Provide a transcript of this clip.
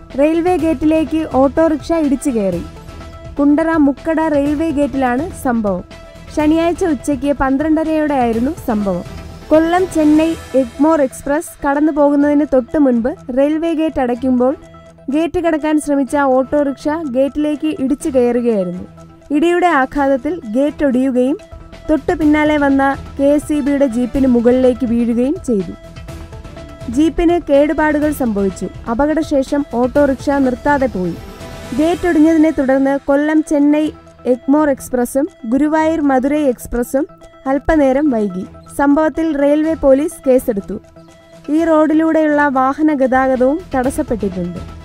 railway ഗേറ്റിലേക്ക് autorickshaw ഇടിച്ചു കയറി കുണ്ടറ മുക്കട റെയിൽവേ ഗേറ്റിലാണ് സംഭവം ശനിയാഴ്ച ഉച്ചയ്ക്ക് പന്ത്രണ്ടരയോടെയായിരുന്നു സംഭവം കൊല്ലം ചെന്നൈ എഗ്മോർ എക്സ്പ്രസ് കടന്നു പോകുന്നതിന് തൊട്ടു മുൻപ് റെയിൽവേ ഗേറ്റ് അടയ്ക്കുമ്പോൾ ഗേറ്റ് കടക്കാൻ ശ്രമിച്ച ഓട്ടോറിക്ഷ ഗേറ്റിലേക്ക് ഇടിച്ചു കയറുകയായിരുന്നു ഇടിയുടെ ആഘാതത്തിൽ ഗേറ്റ് ഒടിയുകയും തൊട്ടു പിന്നാലെ വന്ന കെ എസ് സി ബിയുടെ ജീപ്പിന് മുകളിലേക്ക് വീഴുകയും ചെയ്തു ജീപ്പിന് കേടുപാടുകൾ സംഭവിച്ചു അപകടശേഷം ഓട്ടോറിക്ഷ നിർത്താതെ പോയി ഗേറ്റ് ഒടിഞ്ഞതിനെ തുടർന്ന് കൊല്ലം ചെന്നൈ എഗ്മോർ എക്സ്പ്രസും ഗുരുവായൂർ മധുരൈ എക്സ്പ്രസും അല്പനേരം വൈകി സംഭവത്തിൽ റെയിൽവേ പോലീസ് കേസെടുത്തു ഈ റോഡിലൂടെയുള്ള വാഹന ഗതാഗതവും തടസ്സപ്പെട്ടിട്ടുണ്ട്